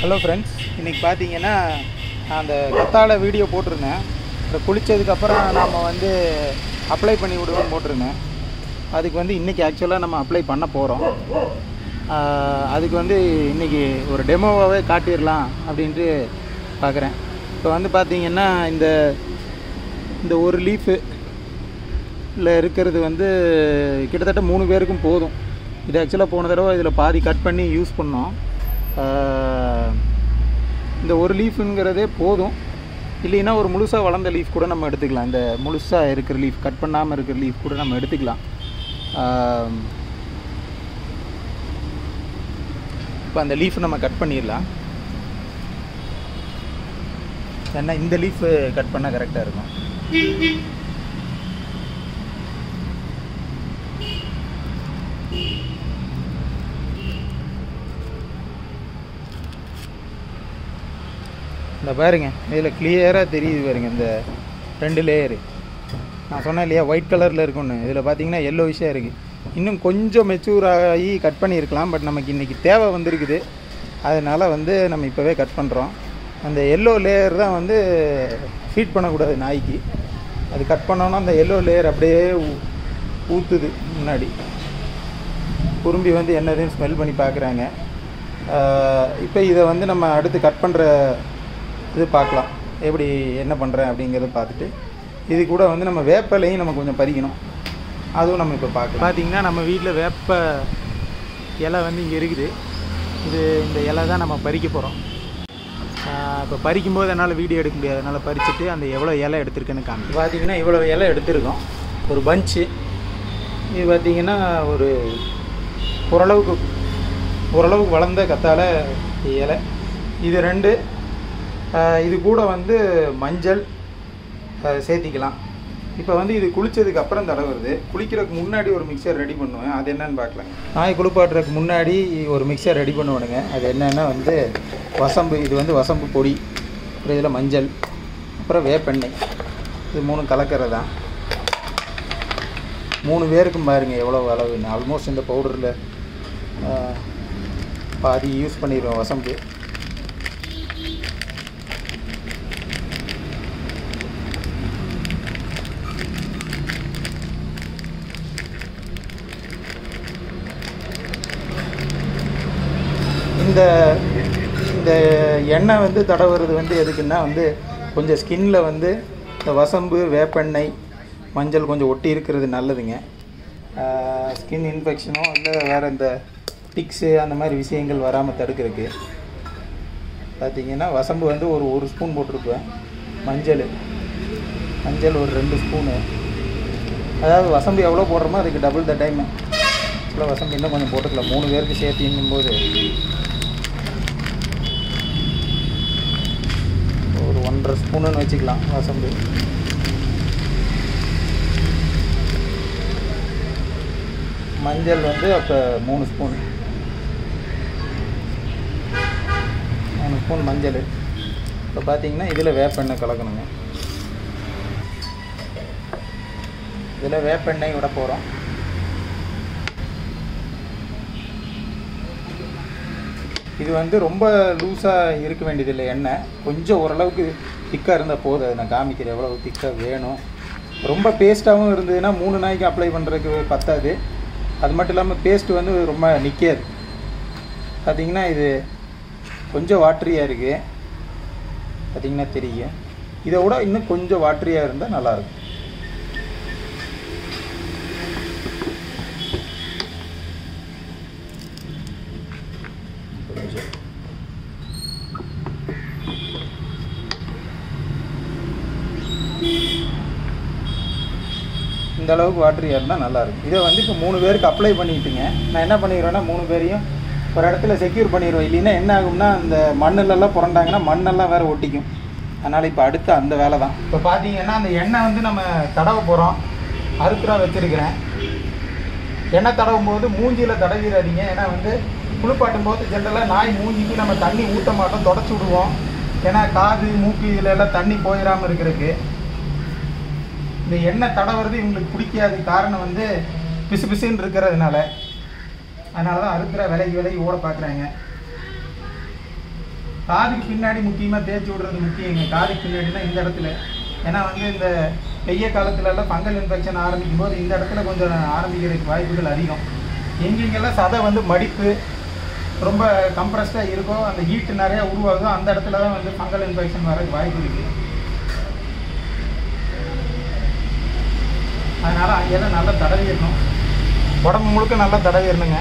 hello friends இன்றைக்கி பார்த்தீங்கன்னா நான் அந்த கத்தாழை வீடியோ போட்டிருந்தேன் இந்த குளித்ததுக்கப்புறம் நாம் வந்து அப்ளை பண்ணி விடுவோம் போட்டிருந்தேன் அதுக்கு வந்து இன்றைக்கி ஆக்சுவலாக நம்ம அப்ளை பண்ண போகிறோம் அதுக்கு வந்து இன்றைக்கி ஒரு டெமோவாகவே காட்டிடலாம் அப்படின்ட்டு பார்க்குறேன் இப்போ வந்து பார்த்தீங்கன்னா இந்த இந்த ஒரு லீஃபு இதில் இருக்கிறது வந்து கிட்டத்தட்ட மூணு பேருக்கும் போதும் இது ஆக்சுவலாக போன தடவை இதில் பாதி கட் பண்ணி யூஸ் பண்ணோம் ஆஹ் இந்த ஒரு லீஃபுங்கிறதே போதும் இல்லைன்னா ஒரு முழுசாக வளர்ந்த லீஃப் கூட நம்ம எடுத்துக்கலாம் இந்த முழுசாக இருக்கிற லீஃப் கட் பண்ணாமல் இருக்கிற லீஃப் கூட நம்ம எடுத்துக்கலாம் இப்போ அந்த லீஃப் நம்ம கட் பண்ணிடலாம் ஏன்னா இந்த லீஃப் கட் பண்ணால் கரெக்டாக இருக்கும் இந்த பாருங்க இதில் கிளியராக தெரியுது பாருங்க இந்த ரெண்டு லேயரு நான் சொன்னேன் இல்லையா ஒயிட் கலரில் இருக்கும்னு இதில் பார்த்தீங்கன்னா எல்லோ விஷயம் இருக்குது இன்னும் கொஞ்சம் மெச்சூர் ஆகி கட் பண்ணியிருக்கலாம் பட் நமக்கு இன்றைக்கி தேவை வந்திருக்குது அதனால் வந்து நம்ம இப்போவே கட் பண்ணுறோம் அந்த எல்லோ லேயர் தான் வந்து ஃபீட் பண்ணக்கூடாது நாய்க்கு அது கட் பண்ணோன்னா அந்த எல்லோ லேயர் அப்படியே ஊ- ஊற்றுது முன்னாடி குறும்பி வந்து என்னதுன்னு ஸ்மெல் பண்ணி பார்க்குறாங்க இப்போ இதை வந்து நம்ம அடுத்து கட் பண்ணுற இது பார்க்கலாம் எப்படி என்ன பண்ணுறேன் அப்படிங்கிறத பார்த்துட்டு இது கூட வந்து நம்ம வேப்பலையும் நம்ம கொஞ்சம் பறிக்கணும் அதுவும் நம்ம இப்போ பார்க்கலாம் பார்த்தீங்கன்னா நம்ம வீட்டில் வேப்ப இலை வந்து இங்கே இருக்குது இது இந்த இலை தான் நம்ம பறிக்க போகிறோம் இப்போ பறிக்கும்போது என்னால் வீடியோ எடுக்க முடியாது அதனால் பறிச்சுட்டு அந்த எவ்வளோ இலை எடுத்திருக்கேன்னு காமி பார்த்தீங்கன்னா இவ்வளோ இலை எடுத்திருக்கோம் ஒரு பஞ்சு இது பார்த்தீங்கன்னா ஒரு ஓரளவுக்கு ஓரளவுக்கு வளர்ந்த கத்தாழ இலை இது ரெண்டு ஆஹ் இது கூட வந்து மஞ்சள் ஆஹ் சேர்த்திக்கலாம் இப்போ வந்து இது குளிச்சதுக்கு அப்புறம் தடவுறது குளிக்கிறதுக்கு முன்னாடி ஒரு மிக்சர் ரெடி பண்ணுவேன் அது என்னன்னு பார்க்கலாம் நாய் குளிப்பாட்டுறதுக்கு முன்னாடி ஒரு மிக்சர் ரெடி பண்ணுவேனுங்க அது என்னன்னா வந்து வசம்பு இது வந்து வசம்பு பொடி அப்புறம் இதில் மஞ்சள் அப்புறம் வேப்பெண்ணெய் இது மூணும் கலக்கிறது தான் மூணு பேருக்கும் பாருங்க எவ்வளோ அளவுன்னு ஆல்மோஸ்ட் இந்த பவுடரில் பாதி யூஸ் பண்ணிடுவோம் வசம்பு இந்த இந்த எண்ணெய் வந்து தடவுறது வந்து எதுக்குன்னா வந்து கொஞ்சம் ஸ்கின்ல வந்து இந்த வசம்பு வேப்பெண்ணெய் மஞ்சள் கொஞ்சம் ஒட்டி இருக்கிறது நல்லதுங்க ஸ்கின் இன்ஃபெக்ஷனோ இல்லை வேறு இந்த டிக்ஸு அந்த மாதிரி விஷயங்கள் வராமல் தடுக்கிறதுக்கு பார்த்தீங்கன்னா வசம்பு வந்து ஒரு ஒரு ஸ்பூன் போட்டிருப்பேன் மஞ்சள் மஞ்சள் ஒரு ரெண்டு ஸ்பூனு அதாவது வசம்பு எவ்வளோ போடுறோமோ அதுக்கு டபுள் த டைம் ஆக்சுவலாக வசம்பு இன்னும் கொஞ்சம் போட்டுக்கலாம் மூணு பேருக்கு சேர்த்திங்கும் போது ஒரு ஒன்றரை ஸ்பூனுன்னு வச்சுக்கலாம் வசம்பு மஞ்சள் வந்து அப்போ மூணு ஸ்பூன் மூணு ஸ்பூன் மஞ்சள் இப்போ பார்த்தீங்கன்னா இதில் வேப்பெண்ணெய் கலக்கணுங்க இதில் வேப்பெண்ணெய் விட போகிறோம் இது வந்து ரொம்ப லூஸாக இருக்க வேண்டியதில்லை எண்ணெய் கொஞ்சம் ஓரளவுக்கு திக்காக இருந்தால் போதும் அதை நான் காமிக்கிறேன் எவ்வளோ திக்காக வேணும் ரொம்ப பேஸ்ட்டாகவும் இருந்ததுன்னா மூணு நாய்க்கு அப்ளை பண்ணுறதுக்கு பத்தாது அது மட்டும் இல்லாமல் பேஸ்ட் வந்து ரொம்ப நிற்காது பார்த்தீங்கன்னா இது கொஞ்சம் வாட்டரியாக இருக்குது பார்த்தீங்கன்னா தெரியும் இதை விட இன்னும் கொஞ்சம் வாட்டரியாக இருந்தால் நல்லாயிருக்கும் கொஞ்சம் இந்த அளவுக்கு வாட்டரியாக இருந்தால் நல்லாயிருக்கும் இதை வந்து இப்போ மூணு பேருக்கு அப்ளை பண்ணிட்டுங்க நான் என்ன பண்ணிடுவேன்னா மூணு பேரையும் ஒரு இடத்துல செக்யூர் பண்ணிடுவேன் இல்லைன்னா என்ன ஆகும்னா அந்த மண்ணுலலாம் புரண்டாங்கன்னா மண்ணெல்லாம் வேறு ஒட்டிக்கும் அதனால் இப்போ அடுத்து அந்த வேலை தான் இப்போ பார்த்தீங்கன்னா அந்த எண்ணெய் வந்து நம்ம தடவ போகிறோம் அறுக்குறா வச்சுருக்கிறேன் எண்ணெய் தடவும் போது மூஞ்சியில் தடவிடாதீங்க ஏன்னா வந்து குளிப்பாட்டும் போது ஜென்ரலாக நாய் மூஞ்சிக்கு நம்ம தண்ணி ஊற்ற மாட்டோம் தொடச்சி விடுவோம் ஏன்னா காது மூக்கு இதில் எல்லாம் தண்ணி போயிடாமல் இருக்கிறதுக்கு இந்த எண்ணெய் தடவுறது இவங்களுக்கு பிடிக்காது காரணம் வந்து பிசு பிசுன்னு இருக்கிறதுனால அதனால தான் அறுக்கிற விலைக்கு விலைக்கு ஓட பார்க்குறாங்க காதுக்கு பின்னாடி முக்கியமாக தேய்ச்சி விடுறது முக்கியங்க காதுக்கு பின்னாடினா இந்த இடத்துல ஏன்னா வந்து இந்த வெய்ய காலத்துலலாம் ஃபங்கல் இன்ஃபெக்ஷன் ஆரம்பிக்கும் போது இந்த இடத்துல கொஞ்சம் ஆரம்பிக்கிறதுக்கு வாய்ப்புகள் அதிகம் எங்கெங்கெல்லாம் சதை வந்து மடிப்பு ரொம்ப கம்ப்ரஸ்டாக இருக்கோ அந்த ஹீட் நிறையா உருவாகுதோ அந்த இடத்துல தான் வந்து ஃபங்கல் இன்ஃபெக்ஷன் வரதுக்கு வாய்ப்பு இருக்குது அதனால் அங்கெல்லாம் நல்லா தடவிடணும் உடம்பு முழுக்க நல்லா தடவிடணுங்க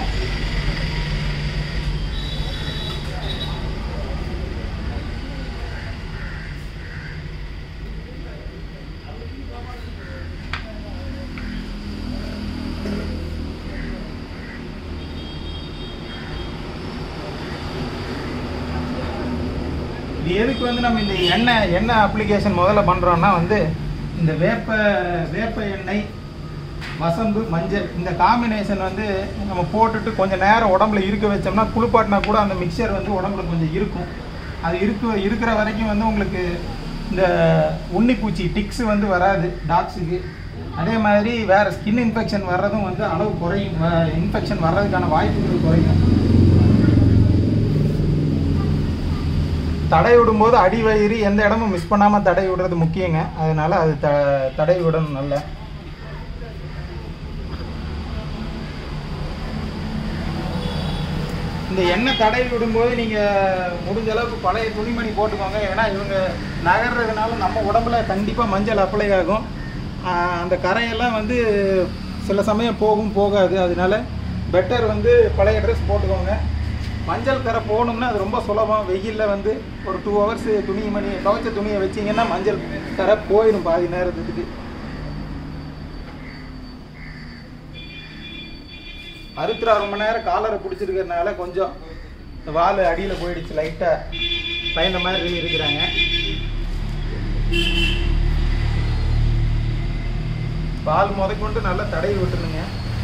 இது எதுக்கு வந்து நம்ம இந்த எண்ணெய் எண்ணெய் அப்ளிகேஷன் முதல்ல பண்ணுறோம்னா வந்து இந்த வேப்ப வேப்ப எண்ணெய் வசம்பு மஞ்சள் இந்த காம்பினேஷன் வந்து நம்ம போட்டுட்டு கொஞ்சம் நேரம் உடம்புல இருக்க வச்சோம்னா குளிப்பாட்டினா கூட அந்த மிக்சர் வந்து உடம்புல கொஞ்சம் இருக்கும் அது இருக்க இருக்கிற வரைக்கும் வந்து உங்களுக்கு இந்த உன்னிப்பூச்சி டிக்ஸ் வந்து வராது டாக்ஸுக்கு அதே மாதிரி வேறு ஸ்கின் இன்ஃபெக்ஷன் வர்றதும் வந்து அளவு குறையும் இன்ஃபெக்ஷன் வர்றதுக்கான வாய்ப்புகள் குறையும் தடை விடும்போது அடி வயிறு எந்த இடமும் மிஸ் பண்ணாமல் தடை விடுறது முக்கியங்க அதனால அது த தடை விடணும் நல்லா இந்த எண்ணெய் தடை விடும்போது நீங்கள் முடிஞ்ச அளவுக்கு பழைய துணிமணி போட்டுக்கோங்க ஏன்னா இவங்க நகர்றதுனால நம்ம உடம்புல கண்டிப்பாக மஞ்சள் அப்ளை ஆகும் ஆஹ் அந்த கரையெல்லாம் வந்து சில சமயம் போகும் போகாது அதனால பெட்டர் வந்து பழைய ட்ரெஸ் போட்டுக்கோங்க மஞ்சள் கரை போகணும்னா அது ரொம்ப சுலபம் வெயிலில் வந்து ஒரு டூ ஹவர்ஸ் துணி மணி துவைச்ச துணியை வச்சிங்கன்னா மஞ்சள் கரை போயிடும் பாதி நேரத்துக்கு அறுத்துறா ரொம்ப நேரம் காலரை பிடிச்சிருக்கிறதுனால கொஞ்சம் இந்த வால் அடியில் போயிடுச்சு லைட்டாக பயந்த மாதிரி இருக்கிறாங்க பால் முதற்கொண்டு நல்லா தடவி விட்டுருங்க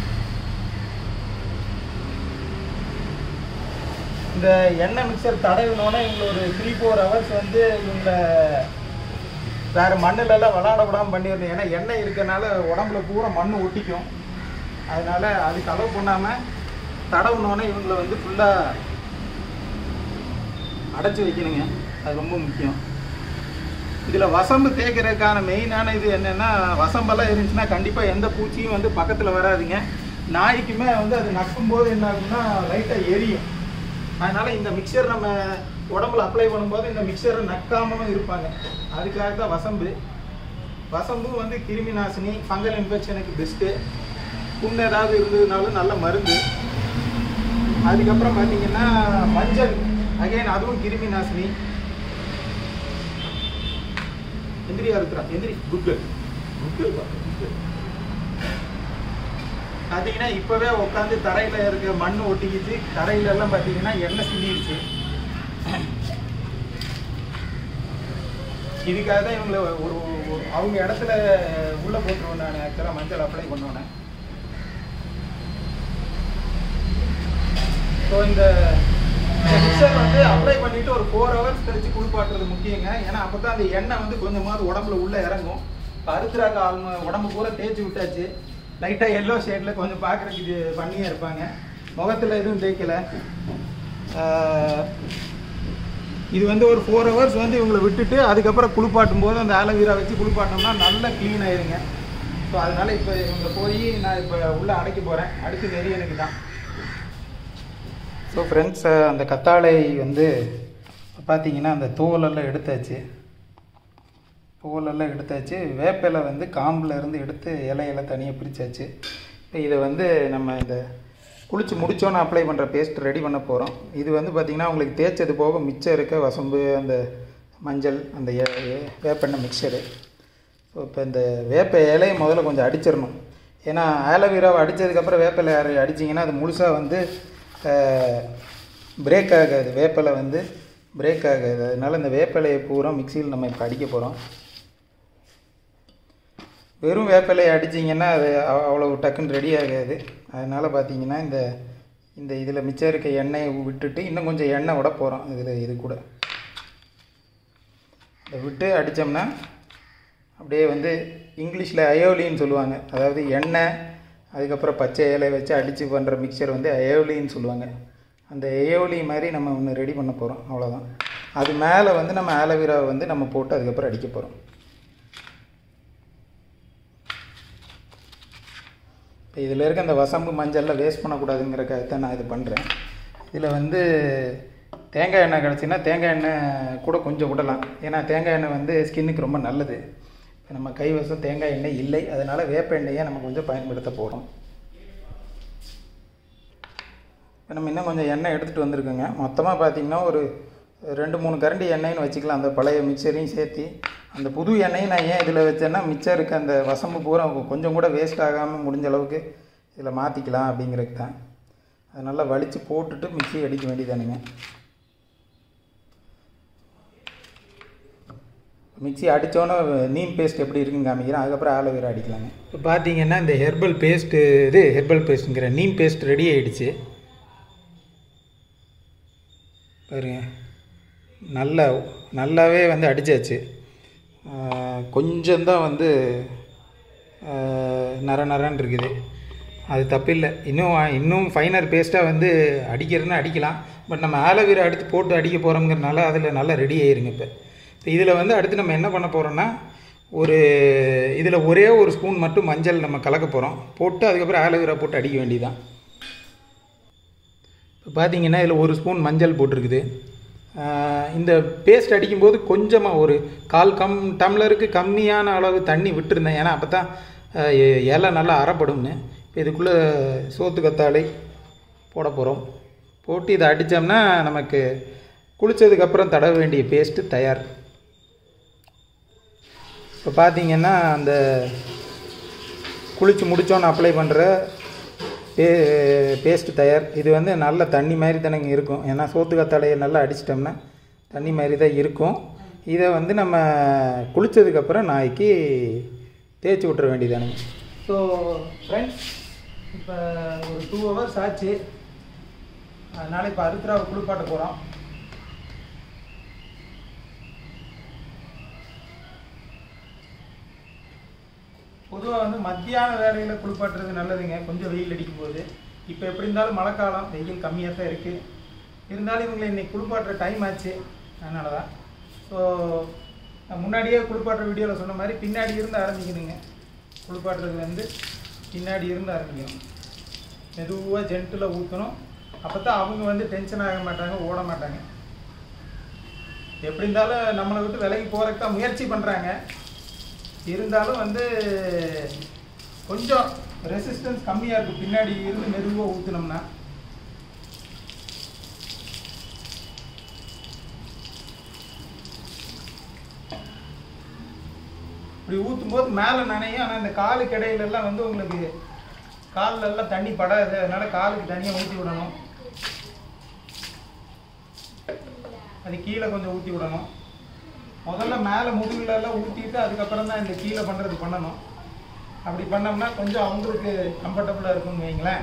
இந்த எண்ணெய் மிக்சர் தடவினோடனே இவங்க ஒரு த்ரீ ஃபோர் ஹவர்ஸ் வந்து இவங்க வேறு மண்ணுலலாம் விளாட விடாமல் பண்ணிடணும் ஏன்னா எண்ணெய் இருக்கறனால உடம்புல பூரா மண் ஒட்டிக்கும் அதனால அதுக்கு அலோவ் பண்ணாமல் தடவுனோடனே இவங்களை வந்து ஃபுல்லாக அடைச்சி வைக்கணுங்க அது ரொம்ப முக்கியம் இதில் வசம்பு தேய்க்கிறதுக்கான மெயினான இது என்னென்னா வசம்பெல்லாம் இருந்துச்சுன்னா கண்டிப்பாக எந்த பூச்சியும் வந்து பக்கத்தில் வராதுங்க நாய்க்குமே வந்து அது நக்கும்போது என்ன ஆகும்னா லைட்டாக எரியும் அதனால் இந்த மிக்சர் நம்ம உடம்புல அப்ளை பண்ணும்போது இந்த மிக்சரை நக்காமலும் இருப்பாங்க அதுக்காக தான் வசம்பு வசம்பு வந்து கிருமி நாசினி ஃபங்கல் இன்ஃபெக்ஷனுக்கு பெஸ்ட்டு புண்ணு ஏதாவது இருந்ததுனாலும் நல்ல மருந்து அதுக்கப்புறம் பார்த்தீங்கன்னா மஞ்சள் அகைன் அதுவும் கிருமி நாசினி எந்திரியா இருக்கிறா எந்திரி குட்கல் குட்கல் பார்த்தீங்கன்னா இப்போவே உட்காந்து தரையில் இருக்க மண் ஒட்டிக்கிச்சு தரையில எல்லாம் பார்த்தீங்கன்னா எண்ணெய் சிந்திடுச்சு இதுக்காக தான் இவங்களை ஒரு ஒரு- அவங்க இடத்துல உள்ளே போட்டுருவேன் நான் ஆக்சுவலாக மஞ்சள் அப்ளை பண்ணுவேன் ஸோ இந்த மிக்சர் வந்து அப்ளை பண்ணிட்டு ஒரு ஃபோர் ஹவர்ஸ் கழிச்சு குளிப்பாட்டுறது முக்கியங்க ஏன்னா அப்போ தான் அந்த எண்ணெய் வந்து கொஞ்சமாவது உடம்புல உள்ளே இறங்கும் இப்போ அறுத்துறாங்க ஆளுங்க உடம்பு பூரா தேய்ச்சி விட்டாச்சு லைட்டாக எல்லோ ஷேடில் கொஞ்சம் பார்க்குறதுக்கு இது பண்ணியே இருப்பாங்க முகத்தில் எதுவும் தேய்க்கல ஆஹ், இது வந்து ஒரு ஃபோர் ஹவர்ஸ் வந்து இவங்களை விட்டுட்டு அதுக்கப்புறம் குளிப்பாட்டும் போது அந்த ஆலோவேரா வச்சு குளிப்பாட்டோம்னா நல்லா க்ளீன் ஆயிருங்க ஸோ அதனால இப்போ இவங்களை போய் நான் இப்போ உள்ளே அடைக்க போகிறேன் அடுத்து நெறி எனக்கு தான் ஸோ ஃப்ரெண்ட்ஸ் அந்த கத்தாழை வந்து பார்த்தீங்கன்னா அந்த தோலெல்லாம் எடுத்தாச்சு தோலெல்லாம் எடுத்தாச்சு வேப்பிலை வந்து காம்பில் இருந்து எடுத்து இலையெல்லாம் தனியாக பிரித்தாச்சு இப்போ இதை வந்து நம்ம இந்த குளிச்சு முடிச்சோன்னே அப்ளை பண்ணுற பேஸ்ட் ரெடி பண்ண போகிறோம் இது வந்து பார்த்திங்கன்னா உங்களுக்கு தேய்ச்சது போக மிச்சம் இருக்க வசம்பு அந்த மஞ்சள் அந்த ஏ- ஏ- வேப்பெண்ணெய் மிக்சரு ஸோ இப்போ இந்த வேப்ப இலையை முதல்ல கொஞ்சம் அடிச்சிடணும் ஏன்னா ஆலோவேராவை அடித்ததுக்கப்புறம் வேப்ப இலை அரை- அடிச்சிங்கன்னா அது முழுசாக வந்து பிரேக் ஆகாது வேப்பிலை வந்து பிரேக் ஆகாது அதனால இந்த வேப்பிலையை பூரா மிக்சியில் நம்ம இப்போ அடிக்க போகிறோம் வெறும் வேப்பிலையை அடிச்சிங்கன்னா அது அவ்- அவ்வளோ டக்குன்னு ரெடி ஆகாது அதனால் பார்த்தீங்கன்னா இந்த இந்த இதில் மிச்சம் இருக்க எண்ணெயை விட்டுட்டு இன்னும் கொஞ்சம் எண்ணெய் விட போகிறோம் இதில் இது கூட இதை விட்டு அடித்தோம்னா அப்படியே வந்து இங்கிலீஷில் அயோலின்னு சொல்லுவாங்க அதாவது எண்ணெய் அதுக்கப்புறம் பச்சை இலை வச்சு அடித்து பண்ணுற மிக்சர் வந்து அயோலின்னு சொல்லுவாங்க அந்த அயோலி மாதிரி நம்ம ஒன்று ரெடி பண்ண போகிறோம் அவ்வளோதான் அது மேலே வந்து நம்ம ஆலோவேராவை வந்து நம்ம போட்டு அதுக்கப்புறம் அடிக்க போகிறோம் இப்போ இதில் இருக்க அந்த வசம்பு மஞ்சள்லாம் வேஸ்ட் பண்ணக்கூடாதுங்கிறக்காக தான் நான் இது பண்ணுறேன் இதில் வந்து தேங்காய் எண்ணெய் கிடச்சின்னா தேங்காய் எண்ணெய் கூட கொஞ்சம் விடலாம் ஏன்னா தேங்காய் எண்ணெய் வந்து ஸ்கின்னுக்கு ரொம்ப நல்லது இப்போ நம்ம கைவசம் தேங்காய் எண்ணெய் இல்லை அதனால் வேப்ப எண்ணெயை நம்ம கொஞ்சம் பயன்படுத்த போகிறோம் இப்போ நம்ம இன்னும் கொஞ்சம் எண்ணெய் எடுத்துகிட்டு வந்திருக்கோங்க மொத்தமாக பார்த்தீங்கன்னா ஒரு ரெண்டு மூணு கரண்டி எண்ணெய்னு வச்சுக்கலாம் அந்த பழைய மிக்சரையும் சேர்த்து அந்த புது எண்ணெயை நான் ஏன் இதில் வச்சேன்னா மிச்சம் இருக்க அந்த வசம்பு பூரா கொஞ்சம் கூட வேஸ்ட் ஆகாமல் முடிஞ்ச அளவுக்கு இதில் மாற்றிக்கலாம் அப்படிங்கிறது தான் அதை நல்லா வலித்து போட்டுட்டு மிக்ஸி அடிக்க வேண்டியதானுங்க மிக்ஸி அடித்தோன்னே நீம் பேஸ்ட் எப்படி இருக்குன்னு காமிக்கிறேன் அதுக்கப்புறம் ஆலோவேரா அடிக்கலாங்க இப்போ பார்த்தீங்கன்னா இந்த ஹெர்பல் பேஸ்ட்டு இது ஹெர்பல் பேஸ்ட்டுங்கிற நீம் பேஸ்ட் ரெடி ஆகிடுச்சு பாருங்க நல்லா நல்லாவே வந்து அடித்தாச்சு கொஞ்சம்தான் வந்து ஆஹ், நர நரன்னு இருக்குது அது தப்பில்லை இன்னும் இன்னும் ஃபைனர் பேஸ்ட்டாக வந்து அடிக்கிறதுன்னா அடிக்கலாம் பட் நம்ம ஆலோவேரா எடுத்து போட்டு அடிக்க போகிறோங்கிறனால அதில் நல்லா ரெடி ஆயிருங்க இப்போ இப்போ இதில் வந்து அடுத்து நம்ம என்ன பண்ண போகிறோம்னா ஒரு இதில் ஒரே ஒரு ஸ்பூன் மட்டும் மஞ்சள் நம்ம கலக்க போகிறோம் போட்டு அதுக்கப்புறம் ஆலோவேரா போட்டு அடிக்க வேண்டியதுதான் இப்போ பார்த்தீங்கன்னா இதில் ஒரு ஸ்பூன் மஞ்சள் போட்டிருக்குது ஆஹ் இந்த பேஸ்ட் அடிக்கும்போது கொஞ்சமாக ஒரு கால் கம் டம்ளருக்கு கம்மியான அளவு தண்ணி விட்டுருந்தேன் ஏன்னா அப்போ தான் இலை நல்லா அறப்படும்னு இப்போ இதுக்குள்ளே சோத்து கத்தாழை போட போகிறோம் போட்டு இதை அடித்தோம்னா நமக்கு குளித்ததுக்கப்புறம் தடவ வேண்டிய பேஸ்ட்டு தயார் இப்போ பார்த்தீங்கன்னா அந்த குளித்து முடித்தோன்னு அப்ளை பண்ணுற பே பேஸ்ட்டு தயார் இது வந்து நல்ல தண்ணி மாதிரி தானங்க இருக்கும் ஏன்னா சோத்து கத்தாழையை நல்லா அடிச்சிட்டோம்னா தண்ணி மாதிரி தான் இருக்கும் இதை வந்து நம்ம குளித்ததுக்கப்புறம் நாய்க்கு தேய்ச்சி விட்ற வேண்டியதானுங்க ஸோ ஃப்ரெண்ட்ஸ் இப்போ ஒரு டூ ஹவர்ஸ் ஆச்சு அதனால் இப்போ அருத்ராவை குளிப்பாட்ட போகிறோம் பொதுவாக வந்து மத்தியான வேலையில் குளிப்பாட்டுறது நல்லதுங்க கொஞ்சம் வெயில் அடிக்கும் போது இப்போ எப்படி இருந்தாலும் மழைக்காலம் வெயில் கம்மியாக தான் இருக்குது இருந்தாலும் இவங்களை இன்னைக்கு குளிப்பாட்டுற டைம் ஆச்சு அதனால தான் ஸோ நான் முன்னாடியே குளிப்பாட்டுற வீடியோவில் சொன்ன மாதிரி பின்னாடி இருந்து ஆரம்பிக்கணுங்க குளிப்பாட்டுறது வந்து பின்னாடி இருந்து ஆரம்பிக்கணும் மெதுவாக ஜென்ட்டில் ஊற்றணும் அப்போ தான் அவங்க வந்து டென்ஷன் ஆக மாட்டாங்க ஓட மாட்டாங்க எப்படி இருந்தாலும் நம்மளை விட்டு விலகி போகிறதுக்கு தான் முயற்சி பண்ணுறாங்க இருந்தாலும் வந்து கொஞ்சம் ரெசிஸ்டன்ஸ் கம்மியாக இருக்கும் பின்னாடி இருந்து மெதுவாக ஊற்றுனோம்னா இப்படி ஊற்றும் போது மேலே நனையும் ஆனால் இந்த காலுக்கு இடையில எல்லாம் வந்து உங்களுக்கு கால்ல எல்லாம் தண்ணி படாது அதனால காலுக்கு தனியாக ஊற்றி விடணும் அது கீழே கொஞ்சம் ஊற்றி விடணும் முதல்ல மேலே முதுகுல எல்லாம் ஊற்றிட்டு அதுக்கப்புறம் தான் இந்த கீழே பண்ணுறது பண்ணணும் அப்படி பண்ணோம்னா கொஞ்சம் அவங்களுக்கு கம்ஃபர்டபுளாக இருக்கும்னு வைங்களேன்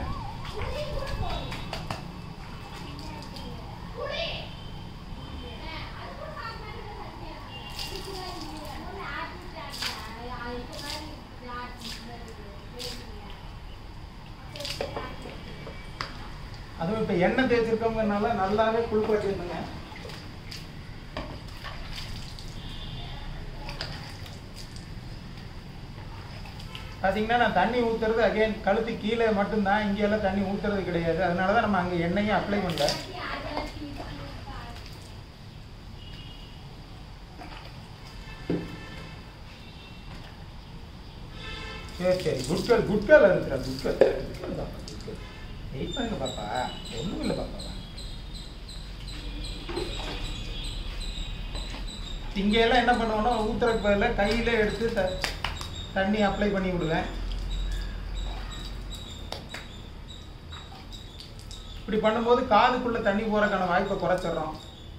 அதுவும் இப்போ எண்ணெய் தேய்ச்சிருக்கவங்கனால நல்லாவே குளிப்பாட்டிருந்துங்க பார்த்தீங்கன்னா நான் தண்ணி ஊற்றுறது அகைன் கழுத்து கீழே மட்டும்தான் இங்கெல்லாம் தண்ணி ஊற்றுறது கிடையாது அதனால தான் நம்ம அங்கே எண்ணெயும் அப்ளை பண்ணல சரி சரி குட்கல் குட்கல் இருக்கிற குட்கல் வெயிட் பண்ணுங்க பாப்பா ஒன்றும் இல்லை பாப்பா இங்கெல்லாம் என்ன பண்ணுவோம்னா ஊத்துறதுக்கு பதிலாக கையில எடுத்து த தண்ணி அப்ளை பண்ணி விடுவேன் இப்படி பண்ணும்போது காதுக்குள்ள தண்ணி போறதுக்கான வாய்ப்பை குறைச்சிடுறோம்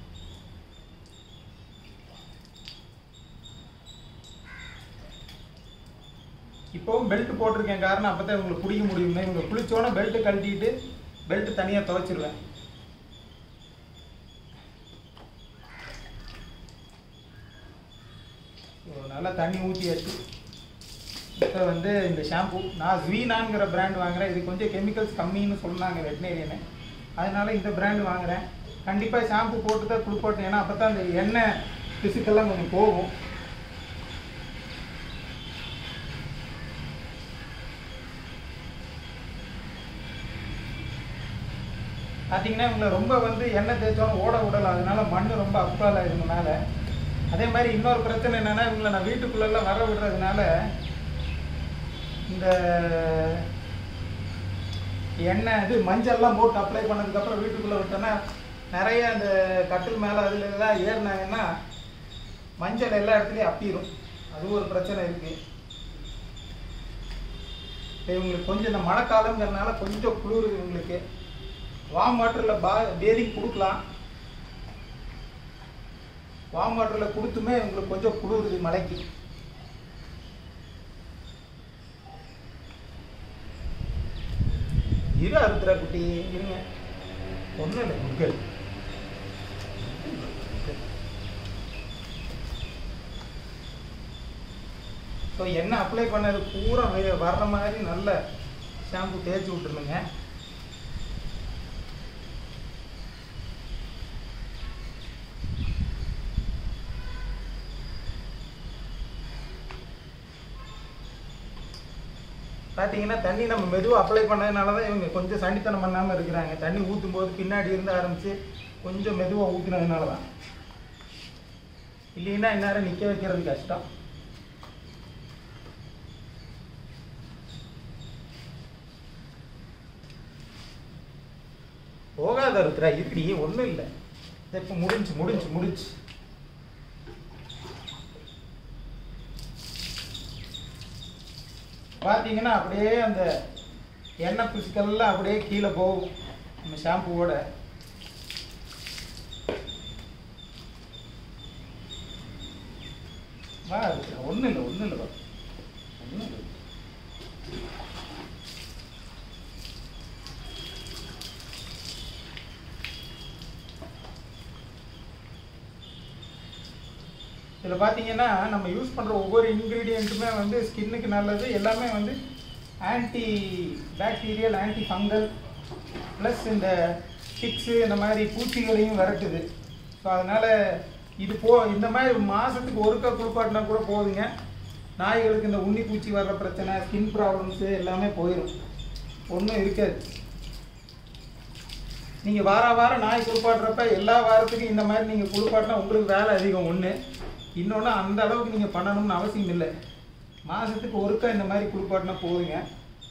இப்போவும் பெல்ட் போட்டிருக்கேன் காரணம் அப்போ தான் இவங்களுக்கு பிடிக்க முடியும்னு இவங்க குளிச்சோன்னே பெல்ட் கழட்டிட்டு பெல்ட் தனியாக துவைச்சிருவேன் ஸோ நல்லா தண்ணி ஊற்றியாச்சு இப்போ வந்து இந்த ஷாம்பு நான் ஸ்வீனாங்கிற பிராண்ட் வாங்குறேன் இது கொஞ்சம் கெமிக்கல்ஸ் கம்மின்னு சொன்னாங்க வெட்டினேரியனு அதனால இந்த பிராண்ட் வாங்குறேன் கண்டிப்பாக ஷாம்பு போட்டு தான் குளிப்பாட்டணும் ஏன்னா அப்போ தான் அந்த எண்ணெய் பிசுக்கெல்லாம் கொஞ்சம் போகும் பார்த்தீங்கன்னா இவங்களை ரொம்ப வந்து எண்ணெய் தேய்ச்சாலும் ஓட விடலாம் அதனால மண் ரொம்ப அப்பால் ஆயிடுங்க மேலே அதே மாதிரி இன்னொரு பிரச்சனை என்னன்னா இவங்களை நான் வீட்டுக்குள்ளெல்லாம் வர விடுறதுனால இந்த எண்ணெய் இது மஞ்சள்லாம் போட்டு அப்ளை பண்ணதுக்கப்புறம் வீட்டுக்குள்ளே விட்டோன்னா நிறைய அந்த கட்டில் மேலே அதில் எல்லாம் ஏறினாங்கன்னா மஞ்சள் எல்லா இடத்துலையும் அப்பிடும் அது ஒரு பிரச்சனை இருக்குது இவங்களுக்கு கொஞ்சம் இந்த மழைக்காலங்கிறதுனால கொஞ்சம் குளிருது இவங்களுக்கு வார்ம் வாட்டரில் பா பேதிங் கொடுக்கலாம் வார்ம் வாட்டரில் கொடுத்துமே உங்களுக்கு கொஞ்சம் குளிருது மழைக்கு இரு அறுத்துறா குட்டி இருங்க ஒன்றும் இல்லை குட்கள் ஸோ எண்ணெய் அப்ளை பண்ணது பூரா வெ- வர்ற மாதிரி நல்ல ஷாம்பு தேய்ச்சி விட்டுருணுங்க பார்த்தீங்கன்னா தண்ணி நம்ம மெதுவாக அப்ளை பண்ணதுனால தான் இவங்க கொஞ்சம் சண்டித்தனம் பண்ணாமல் இருக்கிறாங்க தண்ணி ஊற்றும் போது பின்னாடி இருந்து ஆரம்பித்து கொஞ்சம் மெதுவாக ஊற்றுனதுனால தான் இல்லைன்னா இந்நேரம் நிற்க வைக்கிறது கஷ்டம் போகாத இருக்கிறா இப்படி ஒன்றும் இல்லை இப்போ முடிஞ்சு முடிஞ்சு முடிஞ்சு பார்த்தீங்கன்னா அப்படியே அந்த எண்ணெய் பிசுக்கெல்லாம் அப்படியே கீழே போகும் நம்ம ஷாம்புவோட வா ஒன்றும் இல்லை ஒன்றும் இல்லை ஒன்றும் இல்லை இதில் பார்த்தீங்கன்னா நம்ம யூஸ் பண்ணுற ஒவ்வொரு இன்க்ரீடியண்ட்டுமே வந்து ஸ்கின்னுக்கு நல்லது எல்லாமே வந்து anti bacterial anti fungal plus இந்த டிக்ஸு இந்த மாதிரி பூச்சிகளையும் விரட்டுது ஸோ அதனால் இது போ இந்த மாதிரி மாதத்துக்கு ஒருக்கா குளிப்பாட்டினா கூட போதுங்க நாய்களுக்கு இந்த உண்ணி பூச்சி வர்ற பிரச்சனை ஸ்கின் ப்ராப்ளம்ஸு எல்லாமே போயிடும் ஒன்றும் இருக்காது நீங்கள் வார வாரம் நாய் குளிப்பாட்டுறப்ப எல்லா வாரத்துக்கும் இந்த மாதிரி நீங்கள் குளிப்பாட்டினா உங்களுக்கு வேலை அதிகம் ஒன்று இன்னொன்று அந்த அளவுக்கு நீங்கள் பண்ணணும்னு அவசியம் இல்லை மாதத்துக்கு ஒருக்கா இந்த மாதிரி குளிப்பாட்டினா போதுங்க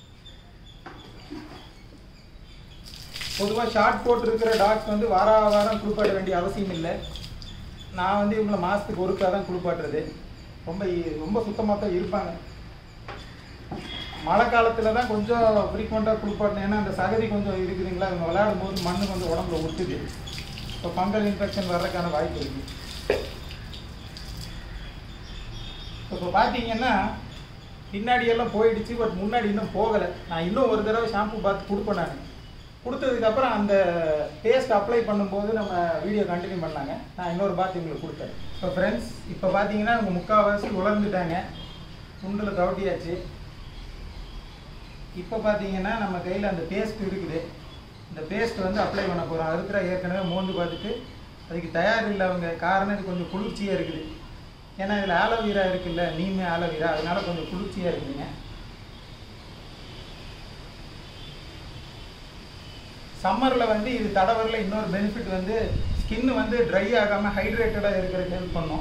பொதுவாக ஷார்ட் போட்டிருக்கிற டாக்ஸ் வந்து வார வாரம் குளிப்பாட்ட வேண்டிய அவசியம் இல்லை நான் வந்து இவங்களை மாதத்துக்கு ஒருக்கா தான் குளிப்பாட்டுறது ரொம்ப இ- ரொம்ப சுத்தமாக தான் இருப்பாங்க மழை காலத்தில் தான் கொஞ்சம் ஃப்ரீக்வெண்ட்டாக குளிப்பாட்டணும் ஏன்னா அந்த சகதி கொஞ்சம் இருக்குதுங்களா இவங்க விளையாடும் போது மண் கொஞ்சம் உடம்புல ஒட்டுது இப்போ ஃபங்கல் இன்ஃபெக்ஷன் வர்றதுக்கான வாய்ப்பு இருக்குது இப்போ பார்த்தீங்கன்னா பின்னாடி எல்லாம் போயிடுச்சு பட் முன்னாடி இன்னும் போகலை நான் இன்னும் ஒரு தடவை ஷாம்பு பார்த்து கொடுப்பேன் நான் கொடுத்ததுக்கப்புறம் அந்த பேஸ்ட் அப்ளை பண்ணும்போது நம்ம வீடியோ கண்டினியூ பண்ணாங்க நான் இன்னொரு பாத் உங்களுக்கு கொடுத்தேன் இப்போ ஃப்ரெண்ட்ஸ் இப்போ பார்த்தீங்கன்னா இவங்க முக்கால்வாசி உலர்ந்துட்டாங்க துண்டில் கவட்டியாச்சு இப்போ பார்த்தீங்கன்னா நம்ம கையில் அந்த பேஸ்ட் இருக்குது இந்த பேஸ்ட் வந்து அப்ளை பண்ண போகிறோம் அறுக்கிற ஏற்கனவே மோந்து பார்த்துட்டு அதுக்கு தயார் இல்லை அவங்க காரணம் இது கொஞ்சம் குளிர்ச்சியாக இருக்குது ஏன்னா இதில் ஆலோவீரா இருக்குல்ல நீமே ஆலோவீரா அதனால கொஞ்சம் குளிர்ச்சியாக இருக்குதுங்க சம்மரில் வந்து இது தடவரில் இன்னொரு பெனிஃபிட் வந்து ஸ்கின் வந்து ட்ரை ஆகாமல் ஹைட்ரேட்டடாக இருக்கிறதுக்கு ஹெல்ப் பண்ணும்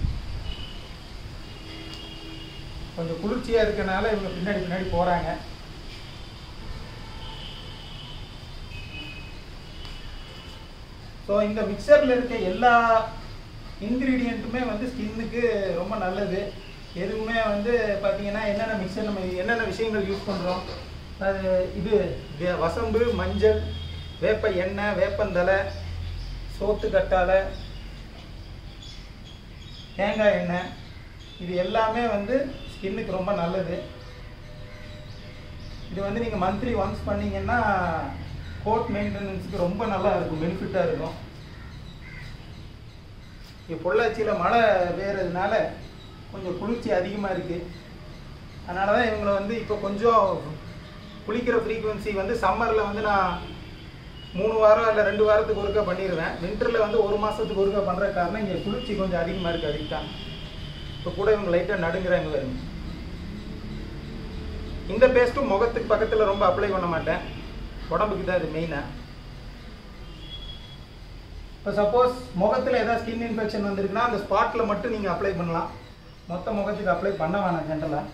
கொஞ்சம் குளிர்ச்சியாக இருக்கனால இவங்க பின்னாடி பின்னாடி போகிறாங்க ஸோ இந்த மிக்சரில் இருக்க எல்லா இன்க்ரீடியண்ட்டுமே வந்து ஸ்கின்னுக்கு ரொம்ப நல்லது எதுவுமே வந்து பார்த்தீங்கன்னா என்னென்ன மிக்சர் நம்ம என்னென்ன விஷயங்கள் யூஸ் பண்ணுறோம் அது இது வே- வசம்பு மஞ்சள் வேப்ப எண்ணெய் வேப்பந்தலை சோத்து கட்டாழை தேங்காய் எண்ணெய் இது எல்லாமே வந்து ஸ்கின்னுக்கு ரொம்ப நல்லது இது வந்து நீங்கள் மந்த்லி ஒன்ஸ் பண்ணீங்கன்னா கோட் மெயின்டெனன்ஸுக்கு ரொம்ப நல்லா இருக்கும் பெனிஃபிட்டாக இருக்கும் இப்போ பொள்ளாச்சியில் மழை பெய்யறதுனால கொஞ்சம் குளிர்ச்சி அதிகமாக இருக்குது அதனால தான் இவங்களை வந்து இப்போ கொஞ்சம் குளிக்கிற ஃப்ரீக்குவென்சி வந்து சம்மரில் வந்து நான் மூணு வாரம் இல்லை ரெண்டு வாரத்துக்கு ஒருக்கா பண்ணிடுவேன் வின்டரில் வந்து ஒரு மாதத்துக்கு ஒருக்கா பண்ணுற காரணம் இங்கே குளிர்ச்சி கொஞ்சம் அதிகமாக இருக்குது அதுக்கு தான் இப்போ கூட இவங்க லைட்டாக நடுங்குறாங்க வருங்க இந்த பேஸ்ட்டும் முகத்துக்கு பக்கத்தில் ரொம்ப அப்ளை பண்ண மாட்டேன் உடம்புக்கு தான் இது மெயினாக இப்போ சப்போஸ் முகத்தில் ஏதாவது ஸ்கின் இன்ஃபெக்ஷன் வந்திருக்குன்னா அந்த ஸ்பாட்டில் மட்டும் நீங்கள் அப்ளை பண்ணலாம் மொத்த முகத்துக்கு அப்ளை பண்ண வேணாம் ஜென்ரலாக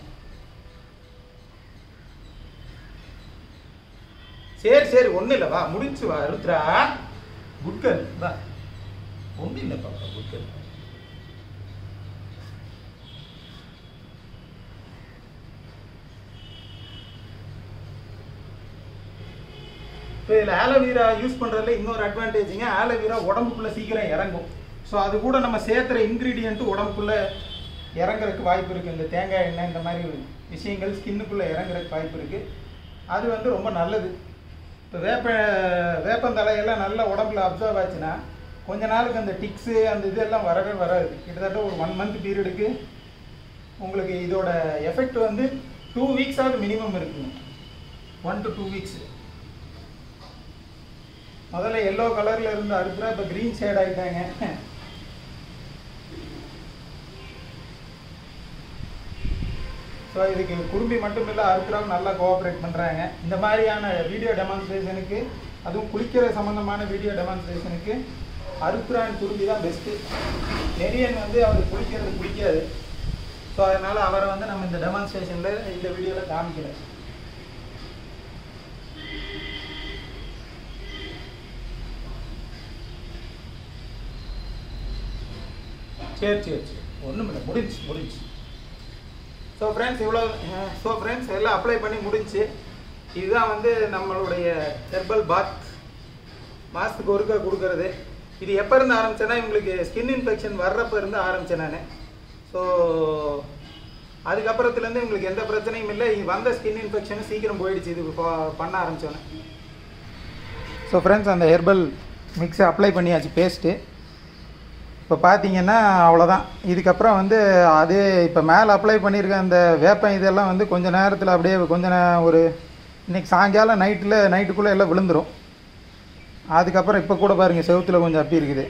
சரி சரி ஒன்றும் இல்லை வா முடிச்சு வா ருத்ரா குட்கர் வா ஒன்றும் இல்லை பாப்பா குட்கர் இப்போ இதில் ஆலோவேரா யூஸ் பண்ணுறதுல இன்னொரு அட்வான்டேஜுங்க ஆலோவேரா உடம்புக்குள்ளே சீக்கிரம் இறங்கும் ஸோ அது கூட நம்ம சேர்த்துற இன்க்ரீடியண்ட்டு உடம்புக்குள்ளே இறங்குறதுக்கு வாய்ப்பு இருக்குது இந்த தேங்காய் எண்ணெய் இந்த மாதிரி விஷயங்கள் ஸ்கின்னுக்குள்ளே இறங்குறதுக்கு வாய்ப்பு இருக்குது அது வந்து ரொம்ப நல்லது இப்போ வேப்ப வேப்பந்தலையெல்லாம் நல்லா உடம்புல அப்சர்வ் ஆச்சுன்னா கொஞ்ச நாளுக்கு அந்த டிக்ஸு அந்த இதெல்லாம் வரவே வராது கிட்டத்தட்ட ஒரு ஒன் மந்த் பீரியடுக்கு உங்களுக்கு இதோட எஃபெக்ட் வந்து டூ வீக்ஸாவது மினிமம் இருக்குங்க ஒன் டு டூ வீக்ஸ் முதல்ல எல்லோ கலரில் இருந்த அறுப்புறா இப்போ க்ரீன் ஷேட் ஆகிட்டாங்க ஸோ இதுக்கு குடும்பி மட்டும் இல்லை அறுக்குறவங்க நல்லா கோஆப்ரேட் பண்ணுறாங்க இந்த மாதிரியான வீடியோ டெமான்ஸ்ட்ரேஷனுக்கு அதுவும் குளிக்கிற சம்மந்தமான வீடியோ டெமான்ஸ்ட்ரேஷனுக்கு அறுக்குறான் குடும்பி தான் பெஸ்ட்டு நெரியன் வந்து அவர் குளிக்கிறது பிடிக்காது ஸோ அதனால் அவரை வந்து நம்ம இந்த டெமான்ஸ்ட்ரேஷனில் இந்த வீடியோவில் காமிக்கல சரி சரி சரி ஒன்றும் இல்லை முடிஞ்சு முடிஞ்சு ஸோ ஃப்ரெண்ட்ஸ் இவ்வளோ ஸோ ஃப்ரெண்ட்ஸ் எல்லாம் அப்ளை பண்ணி முடிஞ்சு இதுதான் வந்து நம்மளுடைய ஹெர்பல் பாத் மாதத்துக்கு ஒருக்கா கொடுக்கறது இது எப்போ இருந்து ஆரம்பிச்சேன்னா இவங்களுக்கு ஸ்கின் இன்ஃபெக்ஷன் வர்றப்ப இருந்து ஆரம்பித்தேன் நான் ஸோ அதுக்கப்புறத்துலேருந்து இவங்களுக்கு எந்த பிரச்சனையும் இல்லை வந்த ஸ்கின் இன்ஃபெக்ஷனும் சீக்கிரம் போயிடுச்சு இது ப- பண்ண ஆரம்பித்தோன்னே ஸோ ஃப்ரெண்ட்ஸ் அந்த ஹெர்பல் மிக்ஸை அப்ளை பண்ணியாச்சு பேஸ்ட்டு இப்போ பார்த்தீங்கன்னா அவ்வளோதான் இதுக்கப்புறம் வந்து அது இப்போ மேலே அப்ளை பண்ணியிருக்க அந்த வேப்பம் இதெல்லாம் வந்து கொஞ்ச நேரத்தில் அப்படியே கொஞ்ச நே ஒரு இன்னைக்கு சாயங்காலம் நைட்டில் நைட்டுக்குள்ளே எல்லாம் விழுந்துரும் அதுக்கப்புறம் இப்போ கூட பாருங்கள் செவுத்தில் கொஞ்சம் அப்பி இருக்குது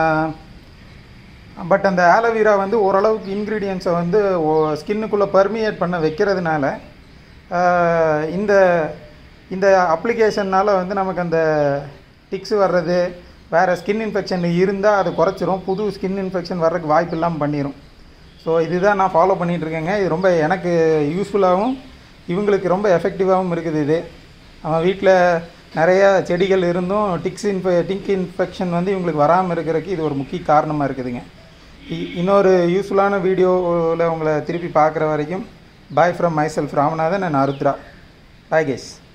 பட் அந்த ஆலோவேரா வந்து ஓரளவுக்கு இன்க்ரீடியன்ஸை வந்து ஸ்கின்னுக்குள்ளே பர்மியேட் பண்ண வைக்கிறதுனால ஆஹ், இந்த இந்த அப்ளிகேஷன்னால் வந்து நமக்கு அந்த டிக்ஸ் வர்றது வேறு ஸ்கின் இன்ஃபெக்ஷன் இருந்தால் அது குறைச்சிரும் புது ஸ்கின் இன்ஃபெக்ஷன் வர்றதுக்கு வாய்ப்பு இல்லாமல் பண்ணிடும் ஸோ இதுதான் நான் ஃபாலோ பண்ணிகிட்டு இருக்கேங்க இது ரொம்ப எனக்கு யூஸ்ஃபுல்லாகவும் இவங்களுக்கு ரொம்ப எஃபெக்டிவாகவும் இருக்குது இது அவன் வீட்டில் நிறைய செடிகள் இருந்தும் டிக்ஸ் இன்ஃபெ டிங்க் இன்ஃபெக்ஷன் வந்து இவங்களுக்கு வராமல் இருக்கிறதுக்கு இது ஒரு முக்கிய காரணமாக இருக்குதுங்க இ- இன்னொரு யூஸ்ஃபுல்லான வீடியோவில் உங்களை திருப்பி பார்க்குற வரைக்கும் bye from myself Ramanathan and Arudra bye case